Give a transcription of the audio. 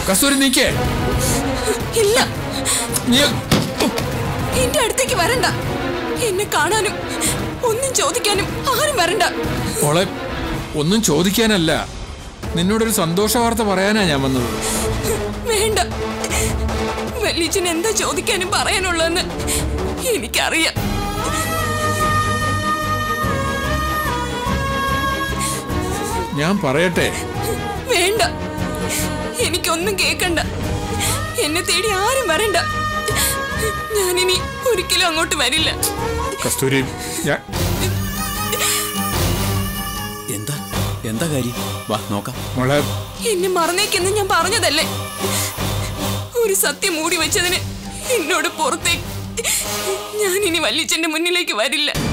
കസ്തൂരി നീക്കേ ഇല്ല നീ എന്റെ അടുത്തേക്ക് വരണ്ട എന്നെ കാണാനും ഒന്നും ചോദിക്കാനും ആരും വരണ്ട മോളെ ഒന്നും ചോദിക്കാനല്ല നിന്നോടൊരു സന്തോഷ വാർത്ത പറയാനാ ഞാൻ വന്നത് വേണ്ട വല്യച്ഛൻ എന്താ ചോദിക്കാനും പറയാനുള്ളതെന്ന് എനിക്കറിയാം ഞാൻ പറയട്ടെ വേണ്ട എനിക്കൊന്നും കേക്കണ്ട എന്നെ തേടി ആരും വരണ്ട ഞാനിനി ഒരിക്കലും അങ്ങോട്ട് വരില്ല കസ്തൂരി ഞാൻ എന്താ എന്താ കാര്യം വാ നോക്കാം മോളെ എന്നെ മറന്നേക്കെന്ന് ഞാൻ പറഞ്ഞതല്ലേ ഒരു സത്യം മൂടി വെച്ചതിന് എന്നോട് പുറത്തേക്ക് ഞാനിനി വല്യച്ഛന്റെ മുന്നിലേക്ക് വരില്ല